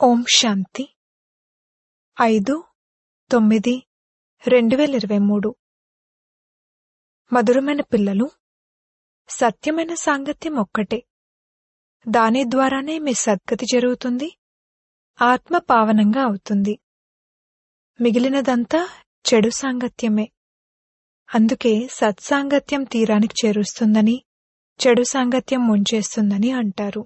ఓం శాంతి ఐదు తొమ్మిది రెండు వేల ఇరవై మూడు మధురమైన పిల్లలు సత్యమైన సాంగత్యం ఒక్కటే దాని ద్వారానే మీ సద్గతి జరుగుతుంది ఆత్మ పావనంగా అవుతుంది మిగిలినదంతా చెడు సాంగత్యమే అందుకే సత్సాంగత్యం తీరానికి చేరుస్తుందని చెడు సాంగత్యం ముంచేస్తుందని అంటారు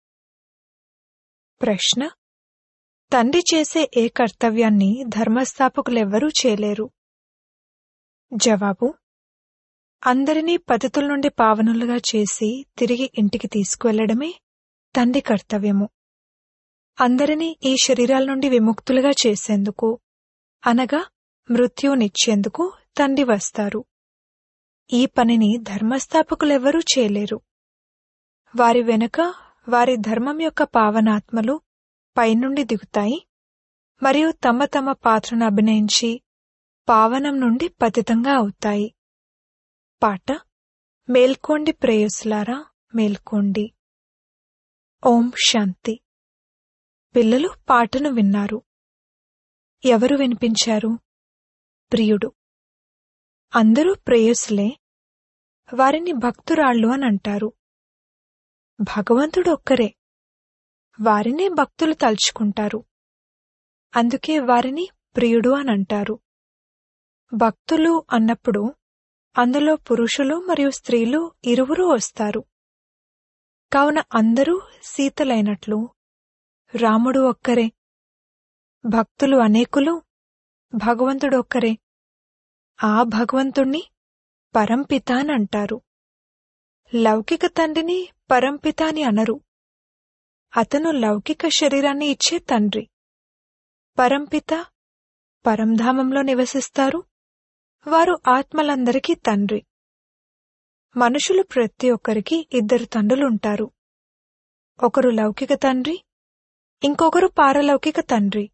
ప్రశ్న తండ్రి చేసే ఏ కర్తవ్యాన్ని ధర్మస్థాపకులెవ్వరూ చేయలేరు జవాబు అందరినీ పతితుల నుండి పావనులుగా చేసి తిరిగి ఇంటికి తీసుకువెళ్లడమే తండ్రి కర్తవ్యము అందరినీ ఈ శరీరాల నుండి విముక్తులుగా చేసేందుకు అనగా మృత్యువునిచ్చేందుకు తండ్రి వస్తారు ఈ పనిని ధర్మస్థాపకులెవ్వరూ చేయలేరు వారి వెనుక వారి ధర్మం యొక్క పావనాత్మలు పైనుండి దిగుతాయి మరియు తమ తమ పాత్రను అభినయించి పావనం నుండి పతితంగా అవుతాయి పాట మేల్కోండి ప్రేయసులారా మేల్కోండి ఓం శాంతి పిల్లలు పాటను విన్నారు ఎవరు వినిపించారు ప్రియుడు అందరూ ప్రేయసులే వారిని భక్తురాళ్ళు అని అంటారు భగవంతుడు ఒక్కరే వారినే భక్తులు తలుచుకుంటారు అందుకే వారిని ప్రియుడు అని అంటారు భక్తులు అన్నప్పుడు అందులో పురుషులు మరియు స్త్రీలు ఇరువురు వస్తారు కావున అందరూ సీతలైనట్లు రాముడు ఒక్కరే భక్తులు అనేకులు భగవంతుడు ఒక్కరే ఆ భగవంతుణ్ణి పరంపిత అని అంటారు లౌకిక తండ్రిని పరంపిత అని అనరు అతను లౌకిక శరీరాన్ని ఇచ్చే తండ్రి పరంపిత పరంధామంలో నివసిస్తారు వారు ఆత్మలందరికీ తండ్రి మనుషులు ప్రతి ఒక్కరికి ఇద్దరు తండ్రులుంటారు ఒకరు లౌకిక తండ్రి ఇంకొకరు పారలౌకిక తండ్రి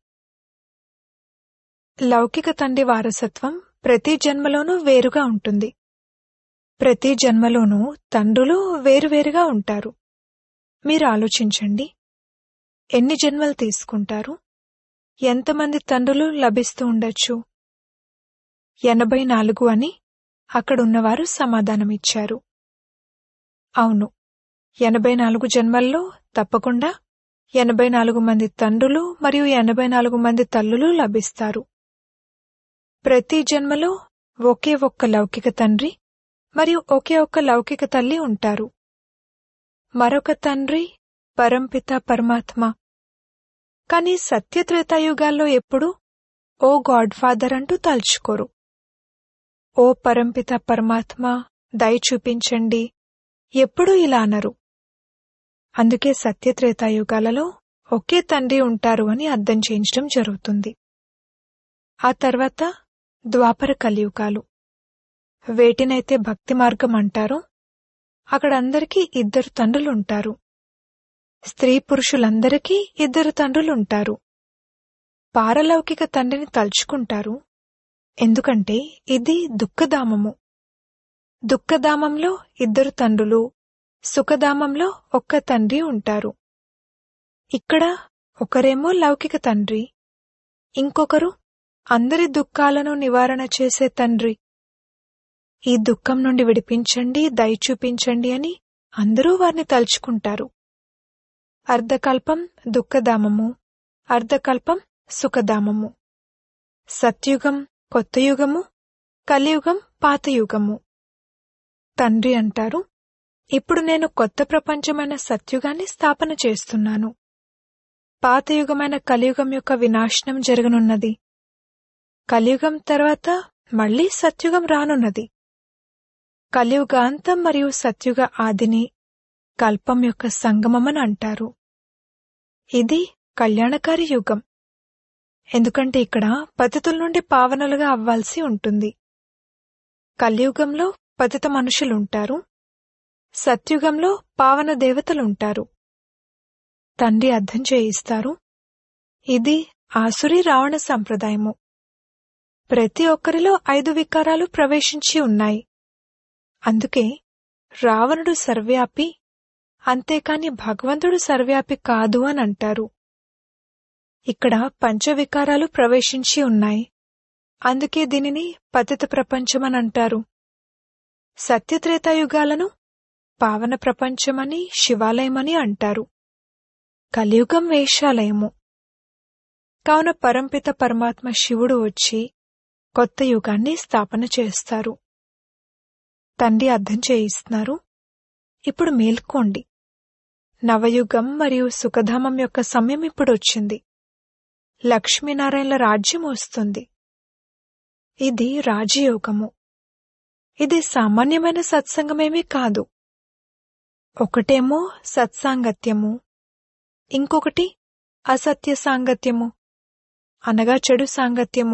లౌకిక తండ్రి వారసత్వం ప్రతి జన్మలోనూ వేరుగా ఉంటుంది ప్రతి జన్మలోనూ తండ్రులు వేరువేరుగా ఉంటారు మీరు ఆలోచించండి ఎన్ని జన్మలు తీసుకుంటారు ఎంతమంది తండ్రులు లభిస్తూ ఉండొచ్చు ఎనభై నాలుగు అని అక్కడున్నవారు సమాధానమిచ్చారు అవును ఎనభై నాలుగు జన్మల్లో తప్పకుండా ఎనభై నాలుగు మంది తండ్రులు మరియు ఎనభై నాలుగు మంది తల్లులు లభిస్తారు ప్రతి జన్మలో ఒకే ఒక్క లౌకిక తండ్రి మరియు ఒకే ఒక్క లౌకిక తల్లి ఉంటారు మరొక తండ్రి పరంపిత పరమాత్మ కాని సత్యత్రేతాయుగాల్లో ఎప్పుడు ఓ గాడ్ ఫాదర్ అంటూ తలుచుకోరు ఓ పరంపిత పరమాత్మ దయ చూపించండి ఎప్పుడూ ఇలా అనరు అందుకే సత్యత్రేతాయుగాలలో ఒకే తండ్రి ఉంటారు అని అర్థం చేయించడం జరుగుతుంది ఆ తర్వాత ద్వాపర కలియుగాలు వేటినైతే భక్తి మార్గం అంటారో అక్కడ అందరికీ ఇద్దరు తండ్రులుంటారు స్త్రీ పురుషులందరికీ ఇద్దరు తండ్రులుంటారు పారలౌకిక తండ్రిని తలుచుకుంటారు ఎందుకంటే ఇది దుఃఖధామము దుఃఖధామంలో ఇద్దరు తండ్రులు సుఖధామంలో ఒక్క తండ్రి ఉంటారు ఇక్కడ ఒకరేమో లౌకిక తండ్రి ఇంకొకరు అందరి దుఃఖాలను నివారణ చేసే తండ్రి ఈ దుఃఖం నుండి విడిపించండి దయ చూపించండి అని అందరూ వారిని తలుచుకుంటారు అర్ధకల్పం దుఃఖధామము అర్ధకల్పం సుఖధామము సత్యుగం కొత్త యుగము కలియుగం పాతయుగము తండ్రి అంటారు ఇప్పుడు నేను కొత్త ప్రపంచమైన సత్యుగాన్ని స్థాపన చేస్తున్నాను పాతయుగమైన కలియుగం యొక్క వినాశనం జరగనున్నది కలియుగం తర్వాత మళ్లీ సత్యుగం రానున్నది కలియుగాంతం మరియు సత్యుగ ఆదిని కల్పం యొక్క సంగమమని అంటారు ఇది కళ్యాణకారి యుగం ఎందుకంటే ఇక్కడ పతితుల నుండి పావనలుగా అవ్వాల్సి ఉంటుంది కలియుగంలో పతిత మనుషులుంటారు సత్యుగంలో పావన దేవతలుంటారు తండ్రి అర్థం చేయిస్తారు ఇది ఆసురి రావణ సంప్రదాయము ప్రతి ఒక్కరిలో ఐదు వికారాలు ప్రవేశించి ఉన్నాయి అందుకే రావణుడు సర్వ్యాపి అంతేకాని భగవంతుడు సర్వ్యాపి కాదు అని అంటారు ఇక్కడ పంచవికారాలు ప్రవేశించి ఉన్నాయి అందుకే దీనిని పతిత ప్రపంచమని అంటారు సత్యత్రేతాయుగాలను పావన ప్రపంచమని శివాలయమని అంటారు కలియుగం వేషాలయము కావున పరంపిత పరమాత్మ శివుడు వచ్చి కొత్త యుగాన్ని స్థాపన చేస్తారు తండ్రి అర్థం చేయిస్తున్నారు ఇప్పుడు మేల్కోండి నవయుగం మరియు సుఖధామం యొక్క సమయం ఇప్పుడు వచ్చింది లక్ష్మీనారాయణల రాజ్యం వస్తుంది ఇది రాజయోగము ఇది సామాన్యమైన సత్సంగమేమీ కాదు ఒకటేమో సత్సాంగత్యము ఇంకొకటి అసత్య సాంగత్యము అనగా చెడు సాంగత్యము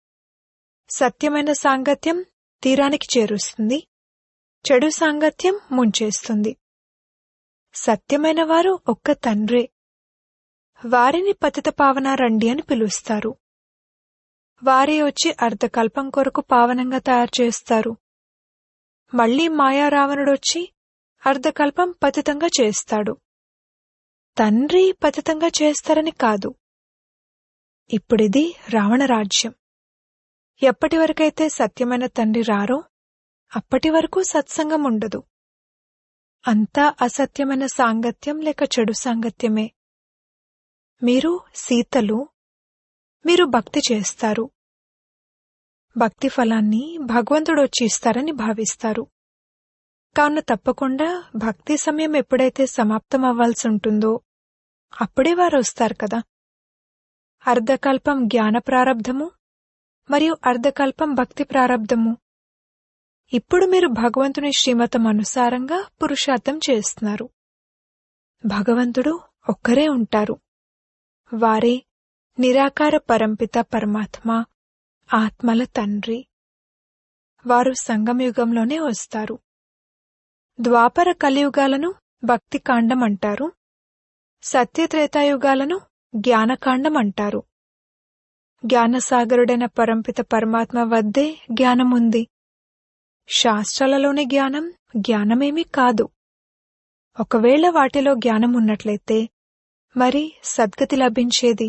సత్యమైన సాంగత్యం తీరానికి చేరుస్తుంది చెడు సాంగత్యం ముంచేస్తుంది సత్యమైన వారు ఒక్క తండ్రే వారిని పతిత పావన రండి అని పిలుస్తారు వారే వచ్చి అర్ధకల్పం కొరకు పావనంగా తయారు చేస్తారు మళ్లీ మాయా రావణుడొచ్చి అర్ధకల్పం పతితంగా చేస్తాడు తండ్రి పతితంగా చేస్తారని కాదు ఇప్పుడిది రావణ రాజ్యం ఎప్పటి వరకైతే సత్యమైన తండ్రి రారో అప్పటి వరకు సత్సంగం ఉండదు అంతా అసత్యమైన సాంగత్యం లేక చెడు సాంగత్యమే మీరు సీతలు మీరు భక్తి చేస్తారు భక్తి ఫలాన్ని భగవంతుడు వచ్చి ఇస్తారని భావిస్తారు కావున తప్పకుండా భక్తి సమయం ఎప్పుడైతే సమాప్తం అవ్వాల్సి ఉంటుందో అప్పుడే వారు వస్తారు కదా అర్ధకల్పం జ్ఞాన ప్రారబ్ధము మరియు అర్ధకల్పం భక్తి ప్రారబ్ధము ఇప్పుడు మీరు భగవంతుని శ్రీమతం అనుసారంగా పురుషార్థం చేస్తున్నారు భగవంతుడు ఒక్కరే ఉంటారు వారే నిరాకార పరంపిత పరమాత్మ ఆత్మల తండ్రి వారు సంగమయుగంలోనే వస్తారు ద్వాపర కలియుగాలను భక్తి కాండం అంటారు సత్యత్రేతాయుగాలను జ్ఞానకాండం అంటారు జ్ఞానసాగరుడైన పరంపిత పరమాత్మ వద్దే జ్ఞానముంది శాస్త్రాలలోని జ్ఞానం జ్ఞానమేమీ కాదు ఒకవేళ వాటిలో జ్ఞానం ఉన్నట్లయితే మరి సద్గతి లభించేది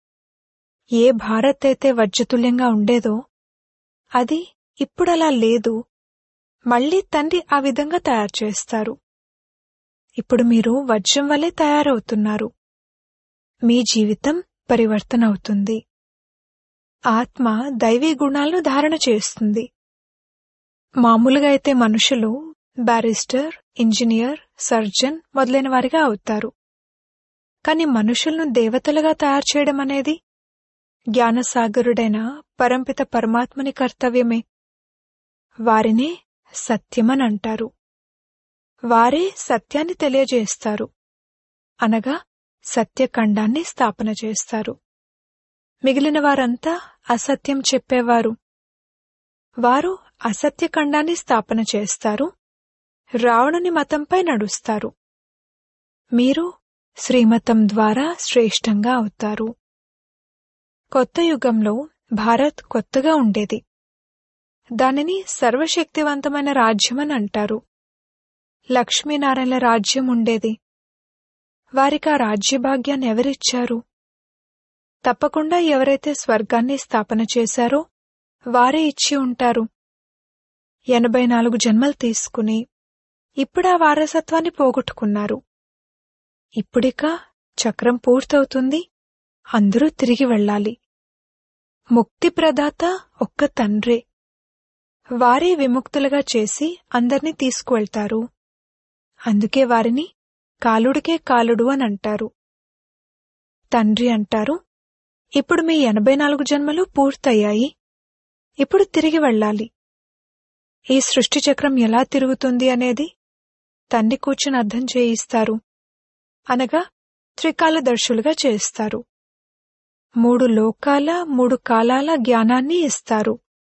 ఏ భారత్ అయితే వజ్రతుల్యంగా ఉండేదో అది ఇప్పుడలా లేదు మళ్లీ తండ్రి ఆ విధంగా తయారు చేస్తారు ఇప్పుడు మీరు వజ్రం వలె తయారవుతున్నారు మీ జీవితం పరివర్తన అవుతుంది ఆత్మ దైవీ గుణాలను ధారణ చేస్తుంది మామూలుగా అయితే మనుషులు బ్యారిస్టర్ ఇంజనీర్ సర్జన్ మొదలైన వారిగా అవుతారు కాని మనుషులను దేవతలుగా తయారు చేయడం అనేది జ్ఞానసాగరుడైన పరంపిత పరమాత్మని కర్తవ్యమే వారినే సత్యమని అంటారు వారే సత్యాన్ని తెలియజేస్తారు అనగా సత్యఖండాన్ని స్థాపన చేస్తారు మిగిలిన వారంతా అసత్యం చెప్పేవారు వారు అసత్యఖండాన్ని స్థాపన చేస్తారు రావణుని మతంపై నడుస్తారు మీరు శ్రీమతం ద్వారా శ్రేష్టంగా అవుతారు కొత్త యుగంలో భారత్ కొత్తగా ఉండేది దానిని సర్వశక్తివంతమైన రాజ్యమని అంటారు లక్ష్మీనారాయణల రాజ్యం ఉండేది వారికి ఆ రాజ్యభాగ్యాన్ని ఎవరిచ్చారు తప్పకుండా ఎవరైతే స్వర్గాన్ని స్థాపన చేశారో వారే ఇచ్చి ఉంటారు ఎనభై నాలుగు జన్మలు తీసుకుని ఇప్పుడా వారసత్వాన్ని పోగొట్టుకున్నారు ఇప్పుడిక చక్రం పూర్తవుతుంది అందరూ తిరిగి వెళ్ళాలి ముక్తి ప్రదాత ఒక్క తండ్రే వారే విముక్తులుగా చేసి అందర్నీ తీసుకువెళ్తారు అందుకే వారిని కాలుడికే కాలుడు అని అంటారు తండ్రి అంటారు ఇప్పుడు మీ ఎనభై నాలుగు జన్మలు పూర్తయ్యాయి ఇప్పుడు తిరిగి వెళ్ళాలి ఈ సృష్టి చక్రం ఎలా తిరుగుతుంది అనేది తండ్రి కూర్చుని అర్థం చేయిస్తారు అనగా త్రికాలదర్శులుగా చేస్తారు మూడు లోకాల మూడు కాలాల జ్ఞానాన్ని ఇస్తారు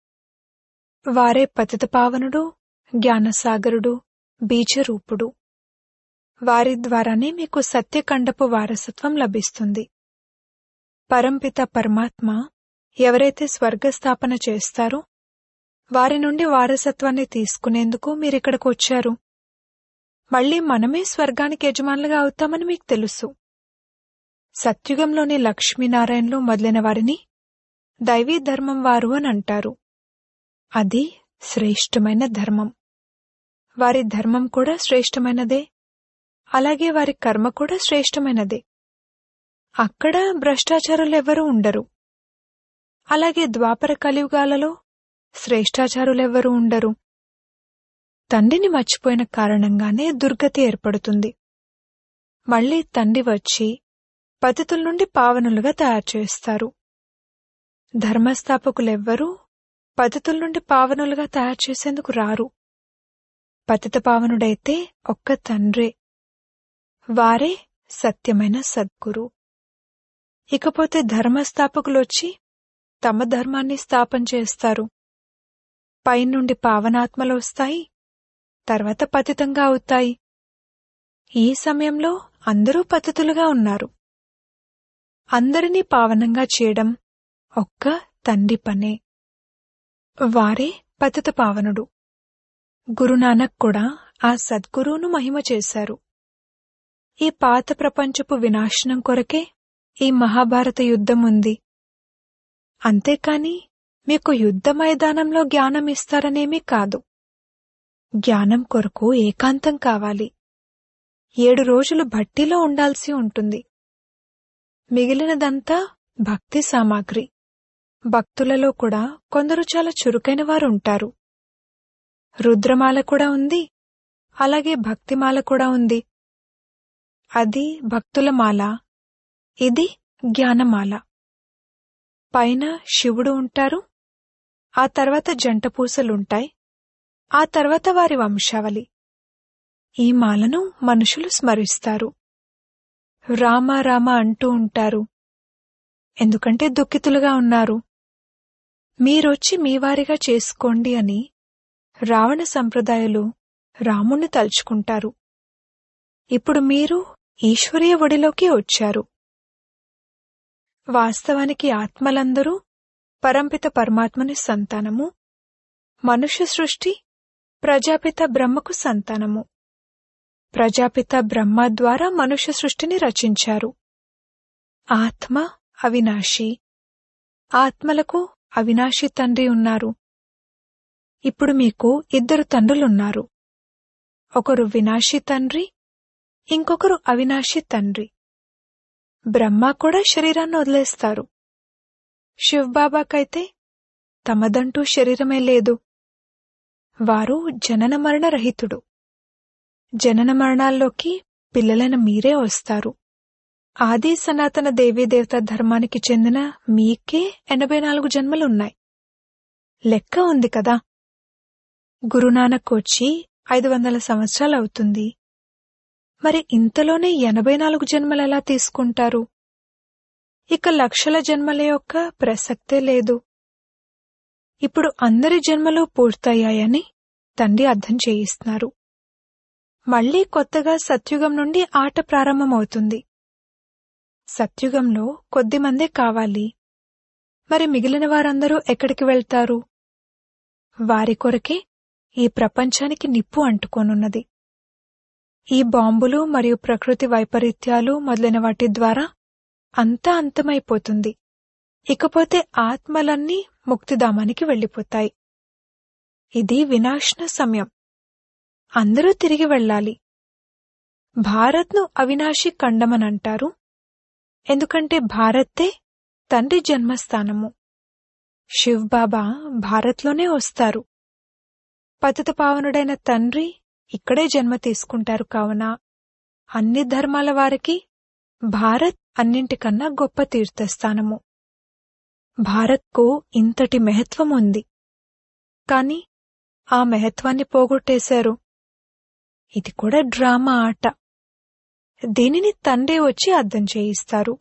వారే పతితపావనుడు జ్ఞానసాగరుడు బీజరూపుడు వారి ద్వారానే మీకు సత్యకండపు వారసత్వం లభిస్తుంది పరంపిత పరమాత్మ ఎవరైతే స్వర్గస్థాపన చేస్తారో వారి నుండి వారసత్వాన్ని తీసుకునేందుకు మీరిక్కడికి వచ్చారు మళ్ళీ మనమే స్వర్గానికి యజమానులుగా అవుతామని మీకు తెలుసు సత్యుగంలోని లక్ష్మీనారాయణలు మొదలైన వారిని దైవీ ధర్మం వారు అని అంటారు అది శ్రేష్టమైన ధర్మం వారి ధర్మం కూడా శ్రేష్టమైనదే అలాగే వారి కర్మ కూడా శ్రేష్టమైనదే అక్కడ భ్రష్టాచారులెవ్వరూ ఉండరు అలాగే ద్వాపర కలియుగాలలో శ్రేష్టాచారులెవ్వరూ ఉండరు తండ్రిని మర్చిపోయిన కారణంగానే దుర్గతి ఏర్పడుతుంది మళ్లీ తండ్రి వచ్చి పతితుల నుండి పావనులుగా తయారు చేస్తారు ధర్మస్థాపకులెవ్వరూ పతితుల నుండి పావనులుగా తయారు చేసేందుకు రారు పతిత పావనుడైతే ఒక్క తండ్రే వారే సత్యమైన సద్గురు ఇకపోతే ధర్మస్థాపకులొచ్చి తమ ధర్మాన్ని స్థాపన చేస్తారు పైనుండి పావనాత్మలు వస్తాయి తర్వాత పతితంగా అవుతాయి ఈ సమయంలో అందరూ పతితులుగా ఉన్నారు అందరినీ పావనంగా చేయడం ఒక్క తండ్రి పనే వారే పతిత పావనుడు గురునానక్ కూడా ఆ సద్గురువును మహిమ చేశారు ఈ పాత ప్రపంచపు వినాశనం కొరకే ఈ మహాభారత యుద్ధం ఉంది అంతేకాని మీకు యుద్ధ మైదానంలో జ్ఞానం ఇస్తారనేమీ కాదు జ్ఞానం కొరకు ఏకాంతం కావాలి ఏడు రోజులు భట్టిలో ఉండాల్సి ఉంటుంది మిగిలినదంతా భక్తి సామాగ్రి భక్తులలో కూడా కొందరు చాలా చురుకైన వారు ఉంటారు రుద్రమాల కూడా ఉంది అలాగే భక్తిమాల కూడా ఉంది అది భక్తుల మాల ఇది జ్ఞానమాల పైన శివుడు ఉంటారు ఆ తర్వాత జంట పూసలుంటాయి ఆ తర్వాత వారి వంశావళి ఈ మాలను మనుషులు స్మరిస్తారు రామ రామ అంటూ ఉంటారు ఎందుకంటే దుఃఖితులుగా ఉన్నారు మీరొచ్చి మీవారిగా చేసుకోండి అని రావణ సంప్రదాయాలు రాముణ్ణి తలుచుకుంటారు ఇప్పుడు మీరు ఈశ్వరీయ ఒడిలోకి వచ్చారు వాస్తవానికి ఆత్మలందరూ పరంపిత పరమాత్మని సంతానము మనుష్య సృష్టి ప్రజాపిత బ్రహ్మకు సంతానము ప్రజాపిత బ్రహ్మ ద్వారా మనుష్య సృష్టిని రచించారు ఆత్మ అవినాశి ఆత్మలకు అవినాశి తండ్రి ఉన్నారు ఇప్పుడు మీకు ఇద్దరు తండ్రులున్నారు ఒకరు వినాశి తండ్రి ఇంకొకరు అవినాశి తండ్రి బ్రహ్మ కూడా శరీరాన్ని వదిలేస్తారు శివబాబాకైతే తమదంటూ శరీరమే లేదు వారు జనన మరణ రహితుడు జనన మరణాల్లోకి పిల్లలైన మీరే వస్తారు ఆది సనాతన దేవీదేవత ధర్మానికి చెందిన మీకే ఎనభై నాలుగు జన్మలున్నాయి లెక్క ఉంది కదా గురునానక్ వచ్చి ఐదు వందల సంవత్సరాలు అవుతుంది మరి ఇంతలోనే ఎనభై నాలుగు జన్మలు ఎలా తీసుకుంటారు ఇక లక్షల జన్మల యొక్క ప్రసక్తే లేదు ఇప్పుడు అందరి జన్మలు పూర్తయ్యాయని తండ్రి అర్థం చేయిస్తున్నారు మళ్లీ కొత్తగా సత్యుగం నుండి ఆట ప్రారంభమవుతుంది సత్యుగంలో కొద్దిమందే కావాలి మరి మిగిలిన వారందరూ ఎక్కడికి వెళ్తారు వారి కొరకే ఈ ప్రపంచానికి నిప్పు అంటుకోనున్నది ఈ బాంబులు మరియు ప్రకృతి వైపరీత్యాలు మొదలైన వాటి ద్వారా అంతా అంతమైపోతుంది ఇకపోతే ఆత్మలన్నీ ముక్తిధామానికి వెళ్ళిపోతాయి ఇది వినాశన సమయం అందరూ తిరిగి వెళ్ళాలి భారత్ను అవినాశి ఖండమనంటారు ఎందుకంటే భారత్తే తండ్రి జన్మస్థానము శివ్ బాబా భారత్లోనే వస్తారు పతిత పావనుడైన తండ్రి ఇక్కడే జన్మ తీసుకుంటారు కావున అన్ని ధర్మాల వారికి భారత్ అన్నింటికన్నా గొప్ప తీర్థస్థానము భారత్కు ఇంతటి మహత్వం ఉంది కాని ఆ మహత్వాన్ని పోగొట్టేశారు ఇది కూడా డ్రామా ఆట దీనిని తండ్రి వచ్చి అర్థం చేయిస్తారు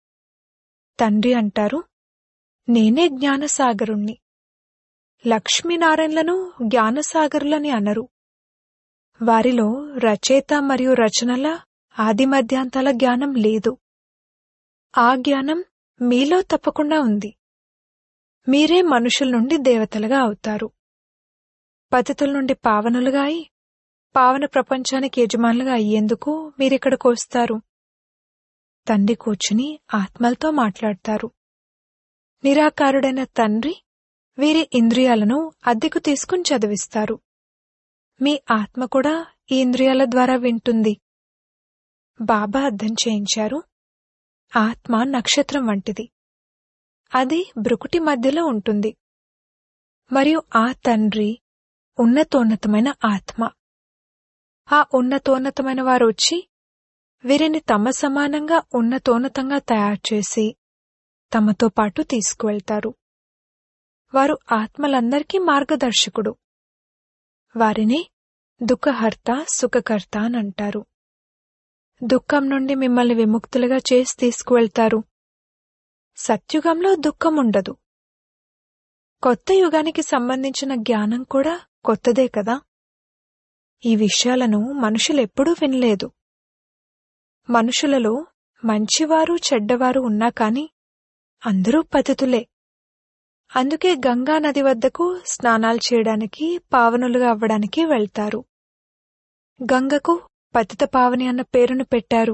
తండ్రి అంటారు నేనే జ్ఞానసాగరుణ్ణి లక్ష్మీనారాయణలను జ్ఞానసాగరులని అనరు వారిలో రచయిత మరియు రచనల ఆది మధ్యాంతాల జ్ఞానం లేదు ఆ జ్ఞానం మీలో తప్పకుండా ఉంది మీరే మనుషుల నుండి దేవతలుగా అవుతారు పతితుల నుండి పావనులుగా అయి పావన ప్రపంచానికి యజమానులుగా అయ్యేందుకు మీరిక్కడికి వస్తారు తండ్రి కూర్చుని ఆత్మలతో మాట్లాడతారు నిరాకారుడైన తండ్రి వీరి ఇంద్రియాలను అద్దెకు తీసుకుని చదివిస్తారు మీ ఆత్మ కూడా ఈ ఇంద్రియాల ద్వారా వింటుంది బాబా అర్థం చేయించారు ఆత్మ నక్షత్రం వంటిది అది బ్రుకుటి మధ్యలో ఉంటుంది మరియు ఆ తండ్రి ఉన్నతోన్నతమైన ఆత్మ ఆ ఉన్నతోన్నతమైన వారు వచ్చి వీరిని తమ సమానంగా ఉన్నతోన్నతంగా తయారు చేసి తమతో పాటు తీసుకువెళ్తారు వారు ఆత్మలందరికీ మార్గదర్శకుడు వారిని దుఃఖహర్త సుఖకర్త అని అంటారు దుఃఖం నుండి మిమ్మల్ని విముక్తులుగా చేసి తీసుకువెళ్తారు సత్యుగంలో దుఃఖం ఉండదు కొత్త యుగానికి సంబంధించిన జ్ఞానం కూడా కొత్తదే కదా ఈ విషయాలను మనుషులెప్పుడూ వినలేదు మనుషులలో మంచివారు చెడ్డవారు ఉన్నా కాని అందరూ పతితులే అందుకే గంగా నది వద్దకు స్నానాలు చేయడానికి పావనులుగా అవ్వడానికి వెళ్తారు గంగకు పతిత పావని అన్న పేరును పెట్టారు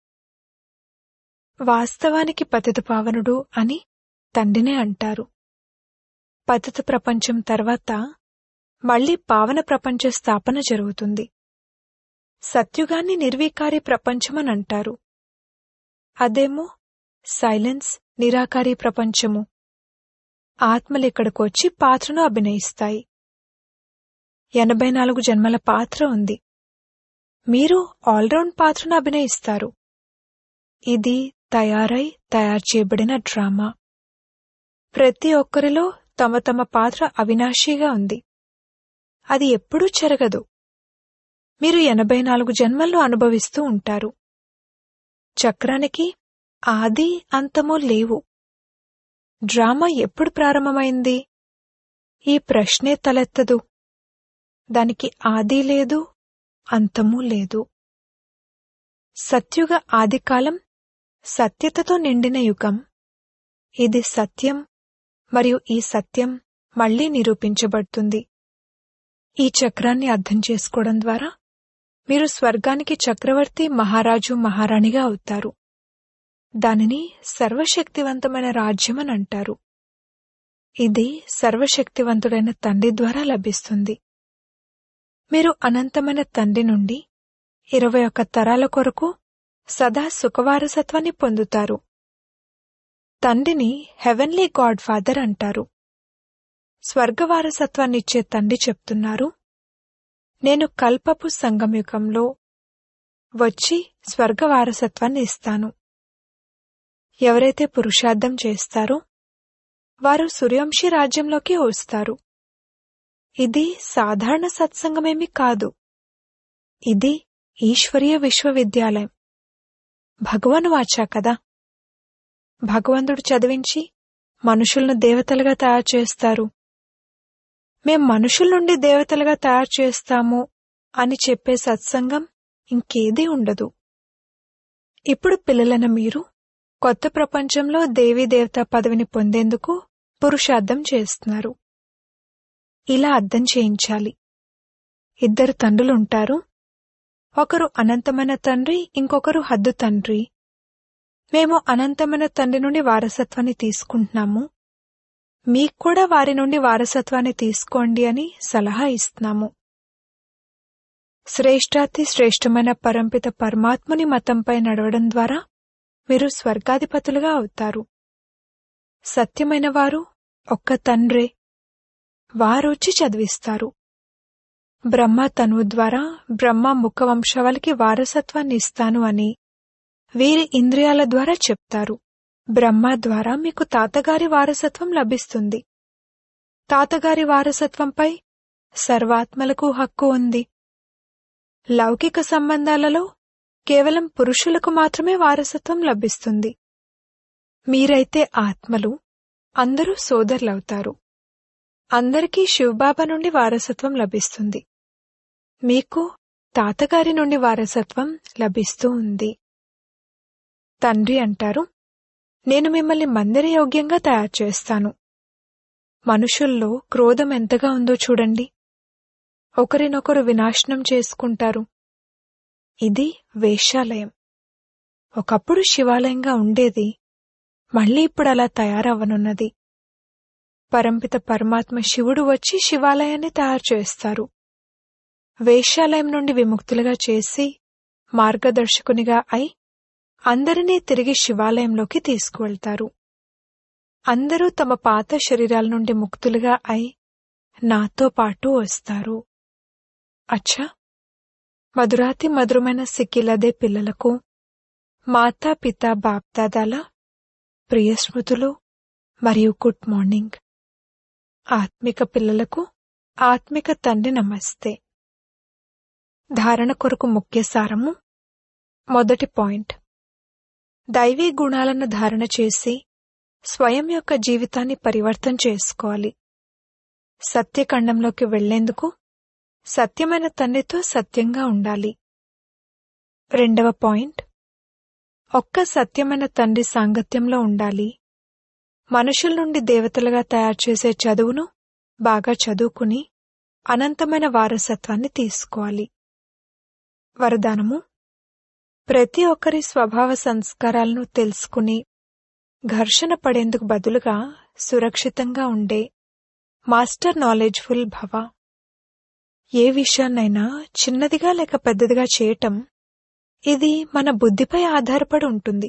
వాస్తవానికి పతిత పావనుడు అని తండ్రినే అంటారు పతిత ప్రపంచం తర్వాత మళ్లీ పావన ప్రపంచ స్థాపన జరుగుతుంది సత్యుగాన్ని నిర్వీకారి ప్రపంచమని అంటారు అదేమో సైలెన్స్ నిరాకారి ప్రపంచము ఆత్మలిక్కడికొచ్చి పాత్రను అభినయిస్తాయి ఎనభై నాలుగు జన్మల పాత్ర ఉంది మీరు ఆల్రౌండ్ పాత్రను అభినయిస్తారు ఇది తయారై తయారు చేయబడిన డ్రామా ప్రతి ఒక్కరిలో తమ తమ పాత్ర అవినాశిగా ఉంది అది ఎప్పుడూ చెరగదు మీరు ఎనభై నాలుగు జన్మల్లో అనుభవిస్తూ ఉంటారు చక్రానికి ఆది అంతమూ లేవు డ్రామా ఎప్పుడు ప్రారంభమైంది ఈ ప్రశ్నే తలెత్తదు దానికి ఆది లేదు అంతమూ లేదు సత్యుగ ఆదికాలం సత్యతతో నిండిన యుగం ఇది సత్యం మరియు ఈ సత్యం మళ్లీ నిరూపించబడుతుంది ఈ చక్రాన్ని అర్థం చేసుకోవడం ద్వారా మీరు స్వర్గానికి చక్రవర్తి మహారాజు మహారాణిగా అవుతారు దానిని సర్వశక్తివంతమైన రాజ్యమని అంటారు ఇది సర్వశక్తివంతుడైన తండ్రి ద్వారా లభిస్తుంది మీరు అనంతమైన తండ్రి నుండి ఇరవై ఒక్క తరాల కొరకు సదా సుఖవారసత్వాన్ని పొందుతారు తండ్రిని హెవెన్లీ గాడ్ ఫాదర్ అంటారు స్వర్గవారసత్వాన్నిచ్చే తండ్రి చెప్తున్నారు నేను కల్పపు సంగమయుగంలో వచ్చి స్వర్గవారసత్వాన్ని ఇస్తాను ఎవరైతే పురుషార్థం చేస్తారో వారు సూర్యంశీ రాజ్యంలోకి వస్తారు ఇది సాధారణ సత్సంగమేమీ కాదు ఇది ఈశ్వరీయ విశ్వవిద్యాలయం భగవాను వాచా కదా భగవంతుడు చదివించి మనుషులను దేవతలుగా తయారు చేస్తారు మేం మనుషుల నుండి దేవతలుగా తయారు చేస్తాము అని చెప్పే సత్సంగం ఇంకేదీ ఉండదు ఇప్పుడు పిల్లలైన మీరు కొత్త ప్రపంచంలో దేవీ దేవతా పదవిని పొందేందుకు పురుషార్థం చేస్తున్నారు ఇలా అర్థం చేయించాలి ఇద్దరు తండ్రులుంటారు ఒకరు అనంతమైన తండ్రి ఇంకొకరు హద్దు తండ్రి మేము అనంతమైన తండ్రి నుండి వారసత్వాన్ని తీసుకుంటున్నాము మీకు కూడా వారి నుండి వారసత్వాన్ని తీసుకోండి అని సలహా ఇస్తున్నాము శ్రేష్టాతి శ్రేష్టమైన పరంపిత పరమాత్ముని మతంపై నడవడం ద్వారా మీరు స్వర్గాధిపతులుగా అవుతారు సత్యమైన వారు ఒక్క తండ్రే వారొచ్చి చదివిస్తారు బ్రహ్మ తనువు ద్వారా బ్రహ్మ ముఖ వంశవాలకి వారసత్వాన్ని ఇస్తాను అని వీరి ఇంద్రియాల ద్వారా చెప్తారు బ్రహ్మ ద్వారా మీకు తాతగారి వారసత్వం లభిస్తుంది తాతగారి వారసత్వంపై సర్వాత్మలకు హక్కు ఉంది లౌకిక సంబంధాలలో కేవలం పురుషులకు మాత్రమే వారసత్వం లభిస్తుంది మీరైతే ఆత్మలు అందరూ సోదరులవుతారు అందరికీ శివబాబా నుండి వారసత్వం లభిస్తుంది మీకు తాతగారి నుండి వారసత్వం లభిస్తూ ఉంది తండ్రి అంటారు నేను మిమ్మల్ని మందిరయోగ్యంగా తయారు చేస్తాను మనుషుల్లో క్రోధం ఎంతగా ఉందో చూడండి ఒకరినొకరు వినాశనం చేసుకుంటారు ఇది వేశ్యాలయం ఒకప్పుడు శివాలయంగా ఉండేది మళ్ళీ ఇప్పుడు అలా తయారవ్వనున్నది పరంపిత పరమాత్మ శివుడు వచ్చి శివాలయాన్ని తయారు చేస్తారు వేశ్యాలయం నుండి విముక్తులుగా చేసి మార్గదర్శకునిగా అయి అందరినీ తిరిగి శివాలయంలోకి తీసుకువెళ్తారు అందరూ తమ పాత శరీరాల నుండి ముక్తులుగా అయి నాతో పాటు వస్తారు అచ్చా మధురాతి మధురమైన సిక్కిలదే పిల్లలకు మాతా పిత బాప్దాదాల ప్రియ స్మృతులు మరియు గుడ్ మార్నింగ్ ఆత్మిక పిల్లలకు ఆత్మిక తండ్రి నమస్తే ధారణ కొరకు ముఖ్య సారము మొదటి పాయింట్ దైవీ గుణాలను ధారణ చేసి స్వయం యొక్క జీవితాన్ని పరివర్తన చేసుకోవాలి సత్యఖండంలోకి వెళ్లేందుకు సత్యమైన తండ్రితో సత్యంగా ఉండాలి రెండవ పాయింట్ ఒక్క సత్యమైన తండ్రి సాంగత్యంలో ఉండాలి మనుషుల నుండి దేవతలుగా తయారు చేసే చదువును బాగా చదువుకుని అనంతమైన వారసత్వాన్ని తీసుకోవాలి వరదానము ప్రతి ఒక్కరి స్వభావ సంస్కారాలను తెలుసుకుని ఘర్షణ పడేందుకు బదులుగా సురక్షితంగా ఉండే మాస్టర్ నాలెడ్జ్ఫుల్ భవ ఏ విషయాన్నైనా చిన్నదిగా లేక పెద్దదిగా చేయటం ఇది మన బుద్ధిపై ఆధారపడి ఉంటుంది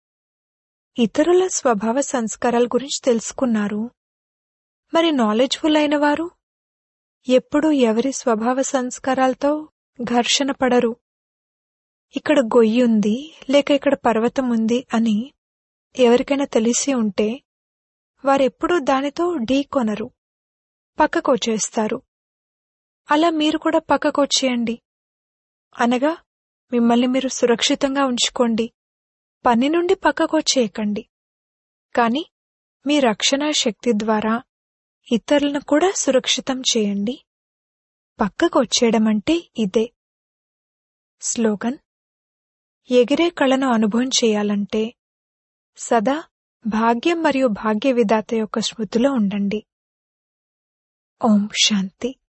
ఇతరుల స్వభావ సంస్కారాల గురించి తెలుసుకున్నారు మరి నాలెడ్జ్ఫుల్ అయిన వారు ఎప్పుడూ ఎవరి స్వభావ సంస్కారాలతో ఘర్షణ పడరు ఇక్కడ గొయ్యి ఉంది లేక ఇక్కడ పర్వతం ఉంది అని ఎవరికైనా తెలిసి ఉంటే వారెప్పుడూ దానితో ఢీకొనరు పక్కకొచ్చేస్తారు అలా మీరు కూడా పక్కకొచ్చేయండి అనగా మిమ్మల్ని మీరు సురక్షితంగా ఉంచుకోండి పని నుండి పక్కకొచ్చేయకండి కాని మీ రక్షణ శక్తి ద్వారా ఇతరులను కూడా సురక్షితం చేయండి పక్కకొచ్చేయడం అంటే ఇదే స్లోగన్ ఎగిరే కళను అనుభవం చేయాలంటే సదా భాగ్యం మరియు భాగ్య విధాత యొక్క స్మృతిలో ఉండండి ఓం శాంతి